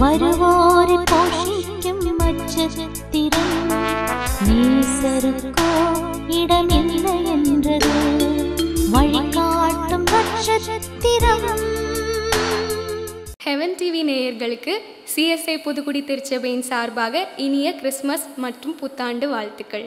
வருவோரை போஷிக்கும் நட்சத்திரம் நேசருக்கோ இடமில்லை என்றது வழிகாட்டும் நட்சத்திரம் ஹெவன் டிவி நேயர்களுக்கு சிஎஸ்ஐ புதுக்குடி திருச்சபையின் சார்பாக இனிய கிறிஸ்மஸ் மற்றும் புத்தாண்டு வாழ்த்துக்கள்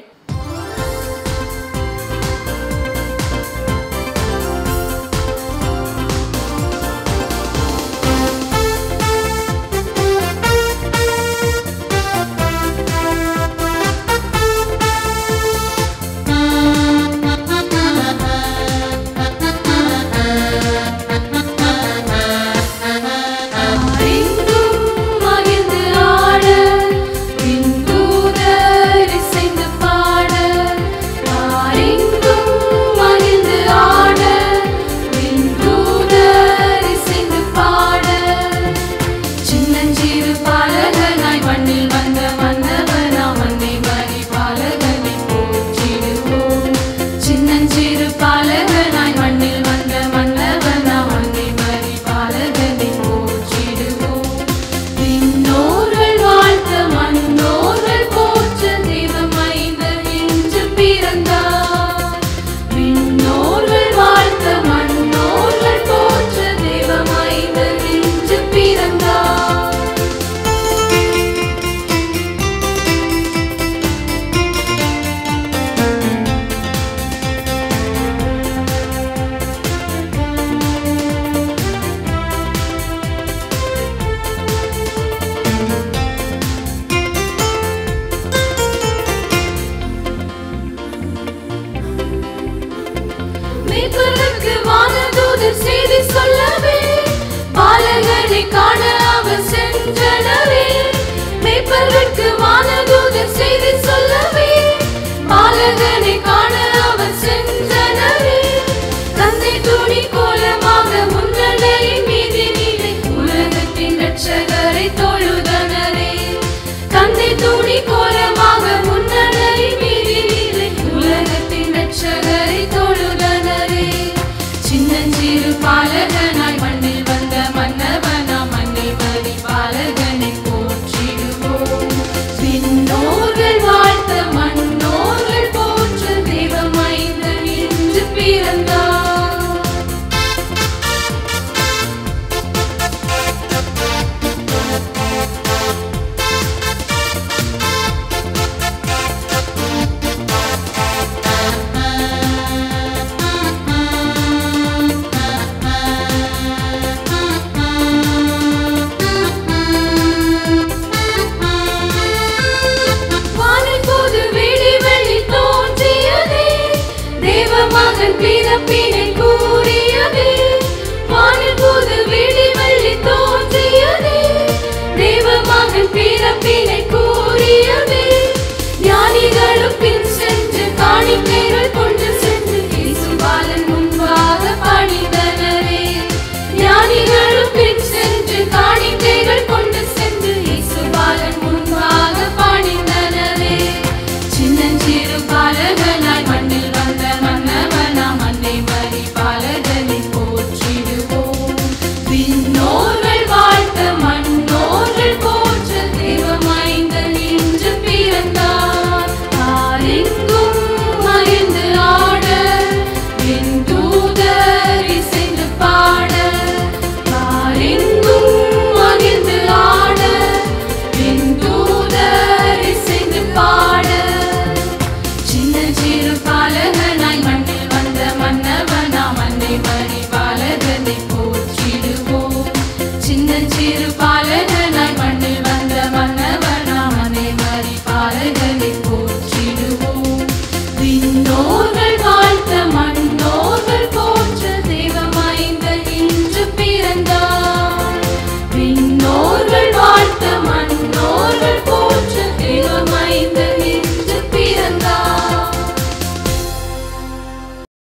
எங்கும் மகிழ்ந்து ஆட விண்தூதர் இசைந்து பாட எங்கும் மகிழ்ந்து ஆட விண்தூதர் இசைந்து பாட சின்னஞ்சிறு பாலகனாய் மண்ணில் வந்த மன்னவனாம் அன்னை மணி பாலகனை போற்றிடுவோம் சின்னஞ்சிறு பாலகனாய் மண்ணில் வந்த மன்னவனாம் அன்னை மணி பாலகனை போற்றிடுவோம் விண்ணோர்கள் வாழ்த்த மண்ணோர்கள் போற்ற தெய்வம் ஐந்தர் இன்று பிறந்தார் விண்ணோர்கள் வாழ்த்த மண்ணோர்கள் போற்ற தெய்வம் ஐந்தர் இன்று பிறந்தார் மேய்ப்பருக்கு வானதூதர் செய்தி சொல்லவே பாலகனை காண அவர் சென்றனவே மேய்ப்பருக்கு வானதூதர் செய்தி சொல்லவே பாலகனை காண